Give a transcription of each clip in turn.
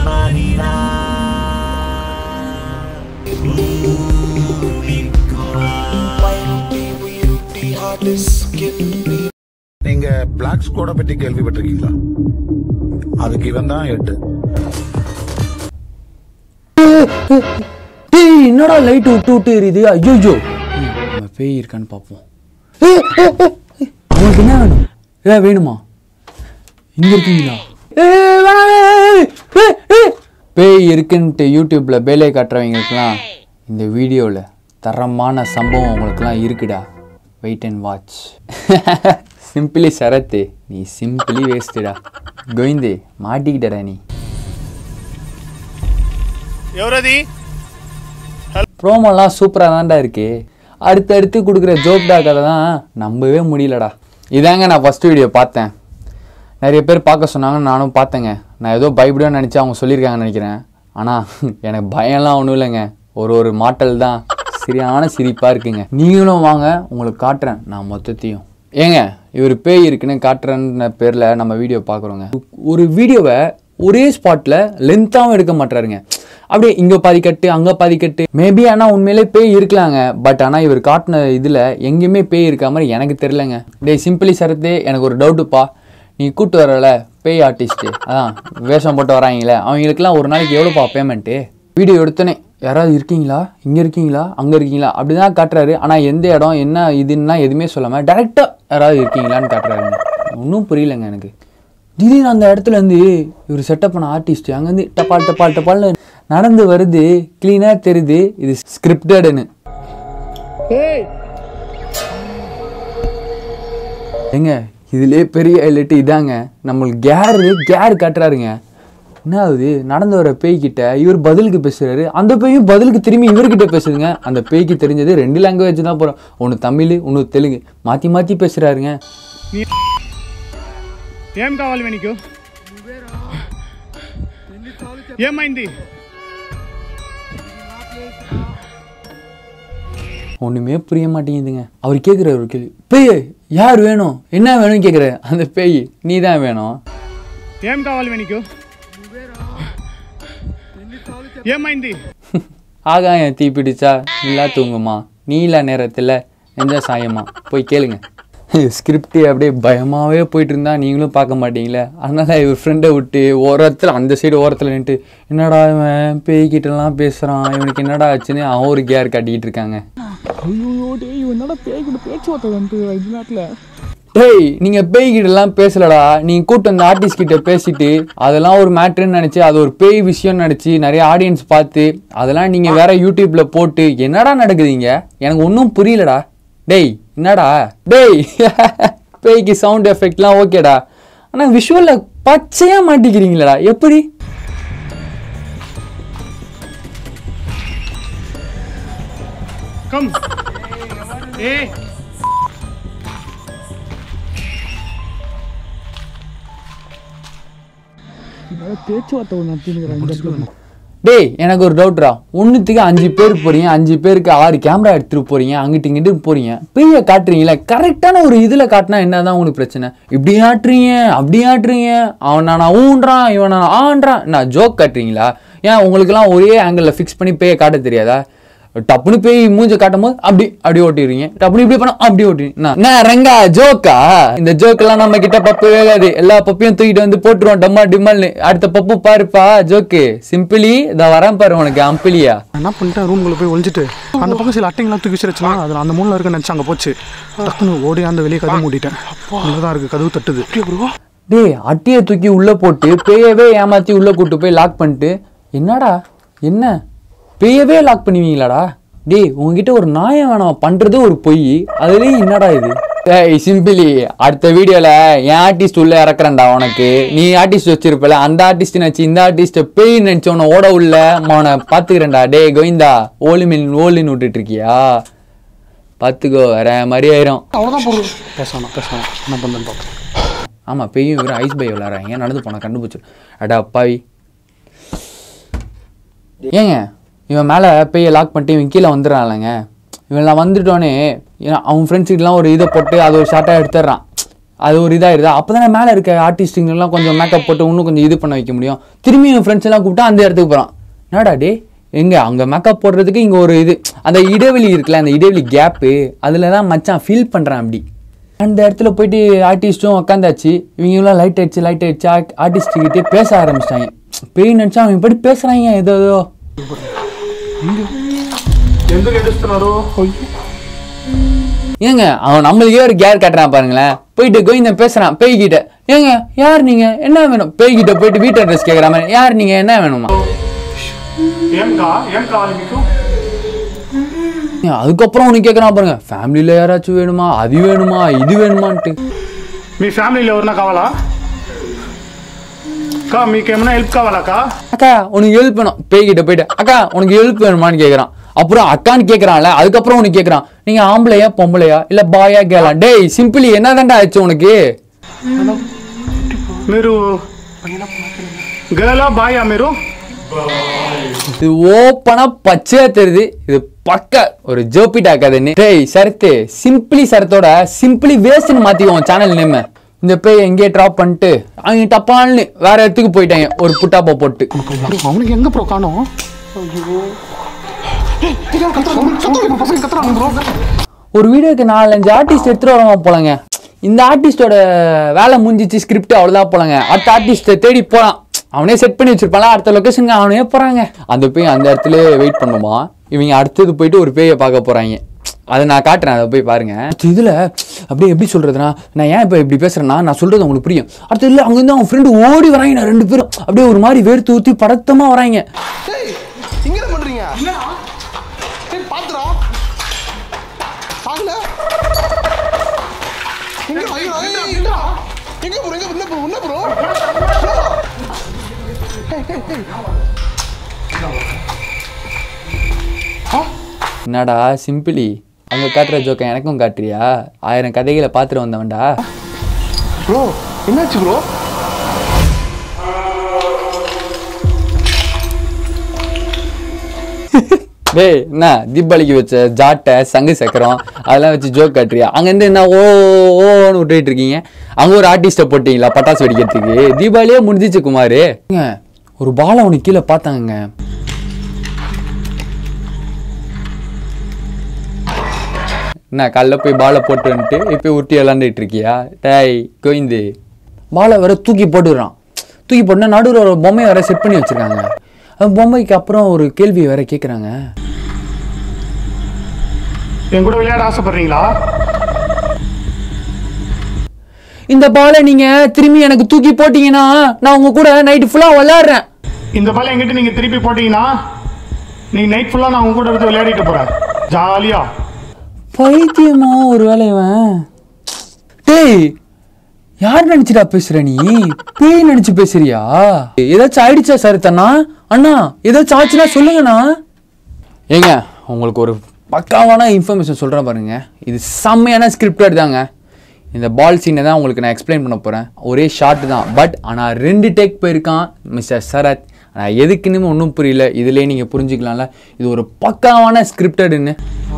நீங்க பிளாக் ஸ்கோட பத்தி கேள்விப்பட்டிருக்கீங்களா அதுக்கு இவன் தான் ஹெட் டேய் என்னடா லைட் விட்டு விட்டு எரியுது ஐயோ நம்ம பேய் இருக்கான்னு பார்ப்போம் ஏய், ஏய், ஏய், ஏய், உங்களுக்கு என்ன வேணும் ஏ வேணுமா இங்க இருக்கீங்களா ஏய், வேணாம், ஏய், ஏய், ஏய். பேய் இருக்குன்ட்டு யூடியூப்ல பேலை காட்டுறவங்களுக்குலாம் இந்த வீடியோவில் தரமான சம்பவம் உங்களுக்குலாம் இருக்குடா wait and watch simply Sarath நீ சிம்பிளி வேஸ்ட்டுடா கோவிந்தே மாட்டிக்கிட்டடா நீ ఎవరది ப்ரோமோலாம் சூப்பராக தான்டா இருக்கு அடுத்தடுத்து கொடுக்குற ஜோக்டா கதை தான் நம்பவே முடியலடா இதாங்க நான் ஃபஸ்ட் வீடியோ பார்த்தேன் நிறைய பேர் பார்க்க சொன்னாங்க நானும் பார்த்தேங்க நான் ஏதோ பயப்படும் நினச்சி அவங்க சொல்லியிருக்காங்கன்னு நினைக்கிறேன் ஆனால் எனக்கு பயம்லாம் ஒன்றும் இல்லைங்க ஒரு ஒரு மாட்டல் தான் சரியான சிரிப்பாக இருக்குங்க நீங்களும் வாங்க உங்களுக்கு காட்டுறேன் நான் மொத்தத்தையும் ஏங்க இவர் பேய் இருக்குன்னு காட்டுறேன்ற பேரில் நம்ம வீடியோ பார்க்குறோங்க ஒரு வீடியோவை ஒரே ஸ்பாட்டில் லென்த்தாகவும் எடுக்க மாட்டாருங்க அப்படியே இங்கே பாதி கட்டு அங்கே பாதி கட்டு மேபி ஆனால் உண்மையிலே பேய் இருக்கலாங்க பட் ஆனால் இவர் காட்டின இதில் எங்கேயுமே பேய் இருக்க மாதிரி எனக்கு தெரிலங்க டேய் சிம்பிளி சரத்தே எனக்கு ஒரு டவுட்டுப்பா நீ கூட்டு வரல பேய் ஆர்டிஸ்ட்டு அதான் வேஷம் போட்டு வராங்களே அவங்களுக்குலாம் ஒரு நாளைக்கு எவ்வளோப்பா பேமெண்ட்டு வீடியோ எடுத்தோன்னே யாராவது இருக்கீங்களா இங்கே இருக்கீங்களா அங்கே இருக்கீங்களா அப்படி தான் காட்டுறாரு ஆனால் எந்த இடம் என்ன இதுன்னா எதுவுமே சொல்லாமல் டேரெக்டாக யாராவது இருக்கீங்களான்னு காட்டுறாருங்க ஒன்றும் புரியலங்க எனக்கு திடீர்னு அந்த இடத்துல இருந்து இவர் செட்டப் பண்ண ஆர்டிஸ்ட் அங்கேருந்து டப்பால் டப்பால் டப்பால்னு நடந்து வருது க்ளீனாக தெரியுது இது ஸ்கிரிப்டடுன்னு ஏங்க இதுலயே பெரிய ஹைலைட் இதாங்க நம்மளுக்கு கேரு கேர் காட்டுறாருங்க என்ன ஆகுது நடந்து வர பேய்கிட்ட இவர் பதிலுக்கு பேசுறாரு அந்த பேயும் பதிலுக்கு திரும்பி இவர்கிட்ட பேசுதுங்க அந்த பேய்க்கு தெரிஞ்சது ரெண்டு லாங்குவேஜ் தான் போகிறோம் ஒன்று தமிழ் ஒன்று தெலுங்கு மாற்றி மாற்றி பேசுகிறாருங்க ఏం కావాలి నీకు ఏమైంది ஒன்றுமே புரிய மாட்டேங்குதுங்க அவர் கேட்குற ஒரு கேள்வி பேய் யார் வேணும் என்ன வேணும்னு கேட்குற அந்த பேய் நீ தான் வேணும் ఏం కావాలి నీకు ఏమైంది ஆகாயம் தீ பிடிச்சா நிலா தூங்குமா நீல நேரத்தில் எந்த சாயமா போய் கேளுங்க ஸ்கிரிப்ட் அப்படியே பயமாகவே போயிட்டு இருந்தா நீங்களும் பார்க்க மாட்டீங்களே அதனால இவர் ஃப்ரெண்டை விட்டு ஓரத்தில் அந்த சைடு ஓரத்தில் நின்றுட்டு என்னடா இவன் பேய்கிட்டலாம் பேசுகிறான் இவனுக்கு என்னடா ஆச்சுன்னு அவன் ஒரு கேர் காட்டிக்கிட்டு இருக்காங்க ஐயோ டேய் இவன் என்னடா பேய் கூட பேச்சுவார்த்தை வந்து இது நேரத்தில் டேய் நீங்க பேய்கிட்டலாம் பேசலடா நீங்க கூட்டு அந்த ஆர்டிஸ்ட் கிட்ட பேசிட்டு அதெல்லாம் ஒரு மேட்ருன்னு நினைச்சு அது ஒரு பேய் விஷயம் நினைச்சு நிறைய ஆடியன்ஸ் பார்த்து அதெல்லாம் நீங்க வேற யூடியூப்ல போட்டு என்னடா நடக்குதுங்க எனக்கு ஒன்றும் புரியலடா டேய் என்னடா டேய் பேய்க்கு சவுண்ட் எஃபெக்ட்லாம் ஓகேடா ஆனா விஷுவல்ல பச்சையா மாட்டிக்கிறீங்களடா எப்படி కమ్ ఏ பேச்சுவார்த்தை ஒன்று நடத்தினுக்கிறேன் இந்த இடத்துல டேய் எனக்கு ஒரு டவுட்ரா ஒன்றுத்துக்கு அஞ்சு பேர் போறீங்க அஞ்சு பேருக்கு ஆறு கேமரா எடுத்துட்டு போறீங்க அங்கிட்டு இங்கிட்டு போறீங்க பெரிய காட்டுறீங்களே கரெக்டான ஒரு இதுல காட்டினா என்னதான் உங்களுக்கு பிரச்சனை இப்படி ஆட்டுறீங்க அப்படி ஆட்டுறீங்க அவன் நான் ஊன்றான் இவன் நான் ஆன்றான் நான் ஜோக் காட்டுறீங்களா ஏன் உங்களுக்குலாம் ஒரே ஆங்கிளில் ஃபிக்ஸ் பண்ணி பேய காட்ட தெரியாதா டப்புனு பேய் மூஞ்ச காட்டும் போது அப்படி அப்படி ஓட்டிடுவீங்க டப்புனு இப்படி பண்ணா அப்படி ஓட்டிடுவீங்க என்ன ரெங்கா ஜோக்கா இந்த ஜோக்கெல்லாம் நம்ம கிட்ட பப்பு வேகாது எல்லா பப்பையும் தூக்கிட்டு வந்து போட்டுருவோம் டம்மா டிம்மல்னு அடுத்த பப்பு பாருப்பா ஜோக்கு சிம்பிளி இதை வரேன் பாரு உனக்கு அம்பிளியா நான் என்ன பண்ணிட்டேன் ரூம்குள்ளே போய் ஒளிஞ்சிட்டு அந்த பக்கம் சில அட்டைங்கெல்லாம் தூக்கி வச்சிருச்சுனா அதில் அந்த மூணில் இருக்க நினச்சி அங்கே போச்சு டக்குன்னு ஓடி அந்த வெளியே கதவு மூடிட்டேன் தான் இருக்குது கதவு தட்டுது டேய் அட்டியை தூக்கி உள்ள போட்டு பேயவே ஏமாத்தி உள்ள கூட்டு போய் லாக் பண்ணிட்டு என்னடா என்ன பேயவே லாக் பண்ணுவீங்களாடா டேய் உங்ககிட்ட ஒரு நாயம் வேணாம் பண்றது ஒரு பொய் அதுலயும் என்னடா இது டேய் சிம்பிளி அடுத்த வீடியோல என் ஆர்டிஸ்ட் உள்ள இறக்குறேன்டா உனக்கு நீ ஆர்டிஸ்ட் வச்சிருப்பல அந்த ஆர்டிஸ்ட் நினைச்சு இந்த ஆர்டிஸ்ட் பேய் நினைச்சு உன்னை ஓட உள்ள அவனை பாத்துக்கிறேன்டா டேய் கோவிந்தா ஓலி மின் ஓலின்னு விட்டுட்டு இருக்கியா பாத்துக்கோ வேற மாதிரி ஆயிரும் அவ்வளோதான் பொருள் பேசணும் பேசணும் என்ன பண்ணுன்னு பார்ப்போம் ஆமாம் பெய்யும் இவரும் ஐஸ் பை விளாட்றாங்க நடந்து போனால் கண்டுபிடிச்சு அடா அப்பாவி ஏங்க இவன் மேலே பெய்யை லாக் பண்ணிட்டு இவன் கீழே வந்துடுறான்லங்க இவன் நான் வந்துட்டோன்னே ஏன்னா அவன் ஃப்ரெண்ட்ஸ்கிட்டலாம் ஒரு இதை போட்டு அது ஒரு ஷார்ட்டாக எடுத்துடுறான் அது ஒரு இதாயிருதா அப்போ தானே மேலே இருக்க ஆர்டிஸ்ட்டுங்கெல்லாம் கொஞ்சம் மேக்கப் போட்டு இன்னும் கொஞ்சம் இது பண்ண வைக்க முடியும் திரும்பி என் ஃப்ரெண்ட்ஸ் எல்லாம் கூப்பிட்டா அந்த இடத்துக்கு போகிறான் என்னடா டே எங்க அங்கே மேக்கப் போடுறதுக்கு இங்கே ஒரு இது அந்த இடைவெளி இருக்குல்ல அந்த இடைவெளி கேப்பு அதில் தான் மச்சான் ஃபீல் பண்ணுறான் அப்படி அந்த இடத்துல போயிட்டு ஆர்டிஸ்ட்டும் உட்காந்தாச்சு இவங்கெல்லாம் லைட் அடிச்சு லைட் அடிச்சு ஆர்டிஸ்ட்டுக்கிட்டே பேச ஆரம்பிச்சிட்டாங்க பேய் நினச்சா அவங்க இப்படி பேசுகிறாங்க ஏதோ ஏதோ ఎందుకు ఏడుస్తున్నారు ஏங்க அவன் நம்மளுக்கே ஒரு கேர் காட்டுறான் பாருங்களேன் போயிட்டு கோவிந்தன் பேசுறான் பேய்கிட்ட ஏங்க யார் நீங்க என்ன வேணும் பேய்கிட்ட போயிட்டு வீட்டு அட்ரஸ் கேட்குற மாதிரி யார் நீங்க என்ன வேணுமா ఏం కా ఏం కావాలి మీకు ஏன், அதுக்கப்புறம் உனக்கு கேட்குறான் பாருங்க ஃபேமிலியில் யாராச்சும் வேணுமா அது வேணுமா இது வேணுமான்ட்டு మీ ఫ్యామిలీలో ఎవరన్నా కావాలా కా మీకేమైనా హెల్ప్ కావాలా కా அக்கா உனக்கு ஹெல்ப் வேணும் பேய்கிட்ட போயிட்டு அக்கா உனக்கு ஹெல்ப் வேணுமான்னு கேட்குறான் அப்புறம் அக்கான்னு கேட்குறான்ல அதுக்கப்புறம் உனக்கு கேட்குறான் நீங்க ஆம்பளையா பொம்பளையா இல்ல பாயா கேளா டேய் சிம்பிளி என்ன ஆச்சு உனக்கு మీరు గర్లా బాయా మీరు இது ஓப்பனா பச்சையா தெரியுது இது பக்க ஒரு ஜோபிட்டா கதைன்னு டேய் சரத்து சிம்பிளி சரத்தோட சிம்பிளி வேஸ்ட்னு மாத்திக்குவோம் சேனல் நேம் இந்த பேய் எங்கேயே ட்ராப் பண்ணிட்டு அவங்க டப்பால்னு வேற இடத்துக்கு போயிட்டாங்க ஒரு புட்டாப்பா போட்டு அவனுக்கு எங்க ப்ரோ காணோம் ஒரு வீடியோக்கு நாலஞ்சு ஆர்டிஸ்ட் எடுத்துட்டு வரவங்க போலங்க இந்த ஆர்டிஸ்டோட வேலை முடிஞ்சிச்சு ஸ்கிரிப்ட் அவ்வளோதான் போலங்க அடுத்த ஆர்டிஸ்ட்டை தேடி போகலாம் அவனே செட் பண்ணி வச்சிருப்பான் அடுத்த லொக்கேஷனுக்கு அவனே போகிறாங்க அந்த பேய் அந்த இடத்துல வெயிட் பண்ணுமா இவங்க அடுத்தது போயிட்டு ஒரு பேயை பார்க்க போகிறாங்க அதை நான் காட்டுறேன் அதை போய் பாருங்க அடுத்த இதில் அப்படியே எப்படி சொல்கிறதுனா நான் ஏன் இப்போ இப்படி பேசுகிறேன்னா நான் சொல்கிறது உங்களுக்கு புரியும் அடுத்த இல்லை அங்கேருந்து அவன் ஃப்ரெண்டு ஓடி வராங்க நான் ரெண்டு பேரும் அப்படியே ஒரு மாதிரி வேர்த்து ஊற்றி படத்தமாக வராங்க டேய் இங்க என்ன பண்றீங்க டேய் பாத்துடா பாக்கல எங்க ஐயோ ஐயோ, எங்கடா எங்க ப்ரோ எங்க என்ன ப்ரோ என்ன ப்ரோ என்னடா சிம்பிளி அங்கே காட்டுற ஜோக்கை எனக்கும் காட்டுறியா ஆயிரம் கதைகளை பார்த்துட்டு வந்தவன்டா ப்ரோ என்னாச்சு ப்ரோ டேய் என்ன தீபாவளிக்கு வச்ச ஜாட்டை சங்கு சக்கரம் அதெல்லாம் வச்சு ஜோக் காட்டுறியா அங்கேருந்து என்ன ஓ ஓன்னு விட்டுட்டு இருக்கீங்க அங்கே ஒரு ஆர்டிஸ்ட்டை போட்டிங்களா பட்டாசு வெடிக்கிறதுக்கு தீபாவளியே முடிஞ்சிச்சு குமார் ஏங்க, ஒரு பாலை அவனுக்கு கீழே பார்த்தாங்க என்ன காலைல போய் பாலை போட்டு வந்துட்டு இப்போ உருட்டி விளாண்டுட்டு இருக்கியா டேய் கோயிந்து பாலை வேற தூக்கி போட்டுடுறான் தூக்கி போட்டுனா நடுவில் ஒரு பொம்மையை வேற செட் பண்ணி வச்சிருக்காங்க அந்த பொம்மைக்கு அப்புறம் ஒரு கேள்வி வேற கேட்குறாங்க என் கூட விளையாட ஆசைப்படுறீங்களா இந்த பாலை நீங்க திரும்பி எனக்கு தூக்கி போட்டீங்கன்னா நான் உங்க கூட நைட்டு ஃபுல்லா விளையாடுறேன் இந்த பால் எங்கிட்ட நீங்க திருப்பி போட்டீங்கன்னா நீ நைட் ஃபுல்லா நான் உங்க கூட எடுத்து விளையாடிட்டு போறேன் ஜாலியா பைத்தியமா ஒரு வேலை இவன் டேய் யார் நினைச்சுடா பேசுற நீ பேய் நினைச்சு பேசுறியா ஏதாச்சும் ஆயிடுச்சா சார் தண்ணா அண்ணா ஏதாச்சும் ஆச்சுன்னா சொல்லுங்கண்ணா ஏங்க உங்களுக்கு ஒரு பக்காவான இன்ஃபர்மேஷன் சொல்கிறேன் பாருங்க இது செம்மையான ஸ்கிரிப்ட் தாங்க இந்த பால் சீனை தான் உங்களுக்கு நான் எக்ஸ்பிளைன் பண்ண போகிறேன் ஒரே ஷார்ட் தான் பட் ஆனால் ரெண்டு டேக் போயிருக்கான் மிஸ்டர் சரத் ஆனால் எதுக்குன்னு ஒன்றும் புரியல இதுலேயே நீங்கள் புரிஞ்சுக்கலாம்ல இது ஒரு பக்காவான ஸ்கிரிப்டடுன்னு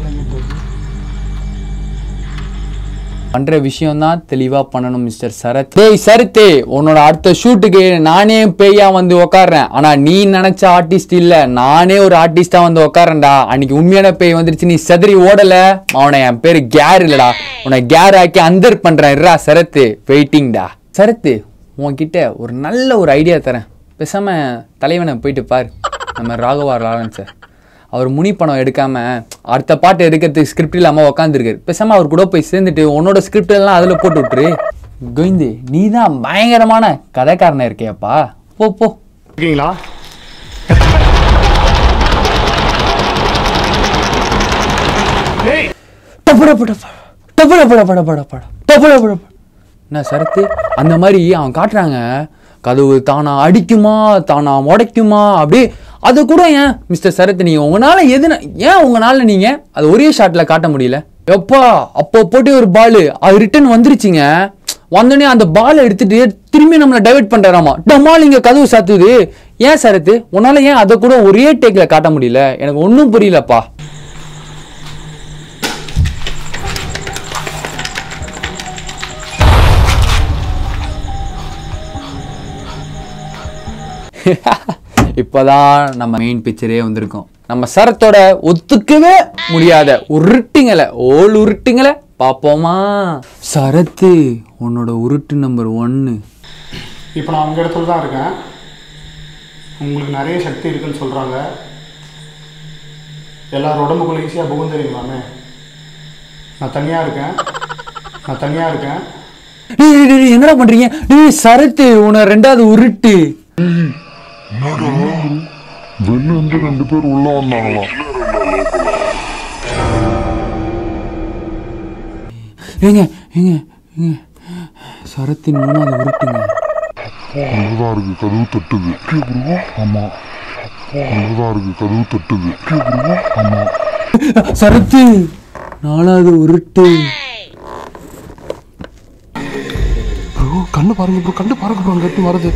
பண்ற விஷயம் தான் தெளிவா பண்ணணும் மிஸ்டர் சரத் டேய் சரத்து உன்னோட அடுத்த ஷூட்டுக்கு நானே பேயா வந்து உக்காடுறேன் ஆனா நீ நினைச்ச ஆர்டிஸ்ட் இல்ல நானே ஒரு ஆர்டிஸ்டா வந்து உக்காரேன்டா அன்னைக்கு உண்மையான பேய் வந்துருச்சு நீ செதறி ஓடல அவனை என் பேரு கேர் இல்லடா உன்னை கேர் ஆக்கி அந்தர் பண்றேன் இருடா சரத்து வெயிட்டிங்டா சரத்து உன்கிட்ட ஒரு நல்ல ஒரு ஐடியா தரேன் பேசாம தலைவனை போயிட்டு பாரு நம்ம ராகவா லாரன்ஸ் அவர் முனி பணம் எடுக்காம அடுத்த பாட்டு எடுக்கிறதுக்கு ஸ்கிரிப்ட் இல்லாம உக்காந்துருக்காரு பேசாம அவர் கூட போய் சேர்ந்துட்டு உன்னோட ஸ்கிரிப்ட் எல்லாம் அதுல போட்டு விட்டுரு கோவிந்து நீ தான் பயங்கரமான கதைக்காரனா இருக்கியாப்பா போ போ இருக்கீங்களா ஏய் டபுட பட டபுட பட பட பட பட டபுட பட பட என்ன சரத்து அந்த மாதிரி அவன் காட்டுறாங்க கதவு தானா அடிக்குமா தானா உடைக்குமா அப்படியே அது கூட ஏன் மிஸ்டர் சரத் நீங்க உங்களால எதுனா ஏன் உங்களால நீங்க அது ஒரே ஷாட்ல காட்ட முடியல எப்பா அப்போ போட்டு ஒரு பால் அது ரிட்டர்ன் வந்துருச்சுங்க வந்தோடனே அந்த பாலை எடுத்துட்டு திரும்பி நம்மளை டைவர்ட் பண்றாராமா டமால் இங்க கதவு சாத்துது ஏன் சரத்து உன்னால ஏன் அதை கூட ஒரே டேக்ல காட்ட முடியல எனக்கு ஒன்றும் புரியலப்பா இப்போதான் நம்ம மெயின் பிக்சரே வந்திருக்கோம் நம்ம சரத்தோட ஒத்துக்கவே முடியாத உருட்டுங்களை ஓல் உருட்டுங்களை பார்ப்போமா சரத்து உன்னோட உருட்டு நம்பர் ஒன்று இப்போ நான் அந்த இடத்துல தான் இருக்கேன் உங்களுக்கு நிறைய சக்தி இருக்குன்னு சொல்கிறாங்க எல்லார் உடம்புக்குள்ள ஈஸியாக புகுந்துறீங்களாமே நான் தனியாக இருக்கேன் நான் தனியாக இருக்கேன் டேய், டேய், டேய், என்னடா பண்றீங்க டேய் சரத்து உன்னை ரெண்டாவது உருட்டு வெளில இருந்து ரெண்டு பேர் உள்ள வந்தாங்களாம் ஏங்க ஏங்க ஏங்க சரத்தின் மூணாவது உருட்டுங்க அங்கதான் இருக்கு கதவு தட்டுது ஆமா அங்கதான் இருக்கு கதவு தட்டுது ஆமா சரத்து நாலாவது உருட்டு ப்ரோ கண்ணு பாருங்க ப்ரோ கண்ணு பாருங்க ப்ரோ அங்கே எப்படி வருது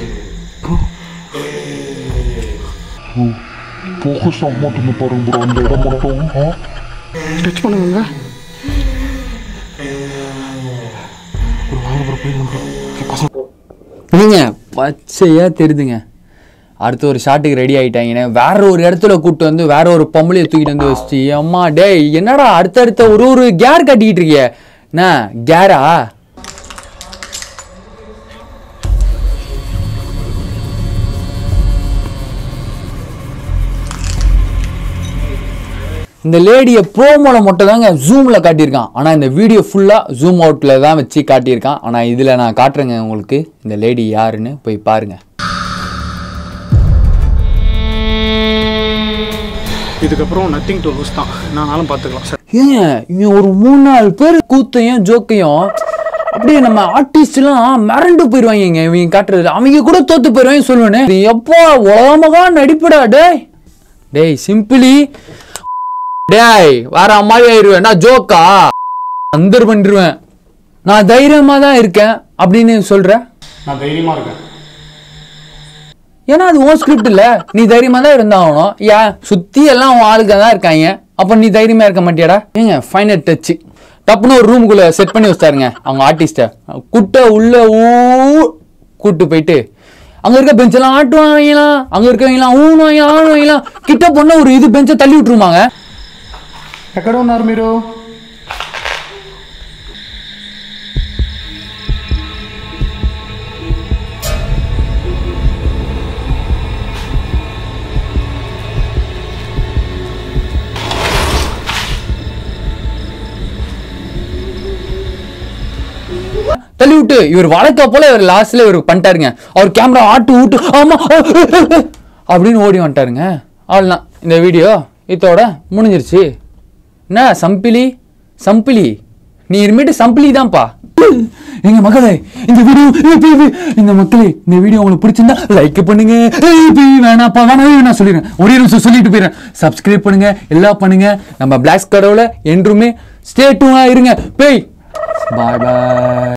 போக்கஸ் ஆக மாட்டேங்க பாருங்க bro அந்த இடம் மட்டும் ஆ? டச் பண்ணுங்க ப்ரோ வாங்க ப்ரோ போயிடலாம் ப்ரோ பசங்க நீங்க பச்சையா தெரியுதுங்க அடுத்து ஒரு ஷாட்டுக்கு ரெடி ஆயிட்டாங்கன்னு வேற ஒரு இடத்துல கூப்பிட்டு வந்து வேற ஒரு பொம்பளைய தூக்கிட்டு வந்து வச்சு அம்மா டேய் என்னடா அடுத்தடுத்த ஒரு ஒரு கேர் கட்டிக்கிட்டு இருக்கிய என்ன கேரா இந்த லேடியை ப்ரோமோல மட்டும் தாங்க ஜூமில் காட்டியிருக்கான் ஆனால் இந்த வீடியோ ஃபுல்லாக ஜூம் அவுட்டில் தான் வச்சு காட்டியிருக்கான் ஆனால் இதில் நான் காட்டுறேங்க உங்களுக்கு இந்த லேடி யாருன்னு போய் பாருங்க இதுக்கப்புறம் நத்திங் டு லூஸ் தான் நானும் பார்த்துக்கலாம் சார் ஏங்க இவன் ஒரு மூணு நாலு பேர் கூத்தையும் ஜோக்கையும் அப்படியே நம்ம ஆர்டிஸ்ட்லாம் மிரண்டு போயிடுவாங்க இவங்க காட்டுறது அவங்க கூட தோத்து போயிடுவாங்க சொல்லுவேனே இது எப்போ உலகமகா நடிப்புடா டேய் டேய் சிம்பிளி டேய் வேற அம்மாவி ஆயிடுவேன் நான் ஜோக்கா அந்தர் பண்ணிடுவேன் நான் தைரியமா தான் இருக்கேன் அப்படின்னு சொல்ற நான் தைரியமாக இருக்கேன் ஏன்னா அது உன் ஸ்கிரிப்ட் இல்ல நீ தைரியமா தான் இருந்தாகணும் ஏன் சுத்தி எல்லாம் உன் ஆளுங்க தான் இருக்காங்க அப்ப நீ தைரியமா இருக்க மாட்டியாடா ஏங்க ஃபைனல் டச் டப்புன்னு ஒரு ரூமுக்குள்ள செட் பண்ணி வச்சாருங்க அவங்க ஆர்டிஸ்ட குட்ட உள்ள ஊ கூட்டு போயிட்டு அங்க இருக்க பெஞ்செல்லாம் ஆட்டுவாங்களாம் அங்க இருக்கவங்களாம் ஊனுவாங்க ஆடுவாங்களாம் கிட்ட பொண்ணு ஒரு இது பெஞ்சை தள்ளி விட்டுருமாங்க ఎక్కడ ఉన్నారు మీరు தள்ளி விட்டு இவர் வழக்க போல இவர் லாஸ்ட்ல இவர் பண்ணிட்டாருங்க அவர் கேமரா ஆட்டு விட்டு ஆமா அப்படின்னு ஓடி வந்துட்டாருங்க அவ்வளோதான் இந்த வீடியோ இதோட முடிஞ்சிருச்சு என்ன சம்பிலி சம்பிலி நீ இனிமேட்டு சம்பிலி தான்ப்பா எங்க மகளே இந்த வீடியோ இந்த மக்களே இந்த வீடியோ உங்களுக்கு பிடிச்சிருந்தா லைக் பண்ணுங்க ஏய், பி, வேணாப்பா வேணாம் நான் சொல்லிடுறேன் ஒரே நிமிஷம் சொல்லிட்டு போயிடுறேன் சப்ஸ்கிரைப் பண்ணுங்க எல்லாம் பண்ணுங்க நம்ம பிளாக் கடவுள என்றுமே ஸ்டே டூனா இருங்க பேய் பாய் பாய்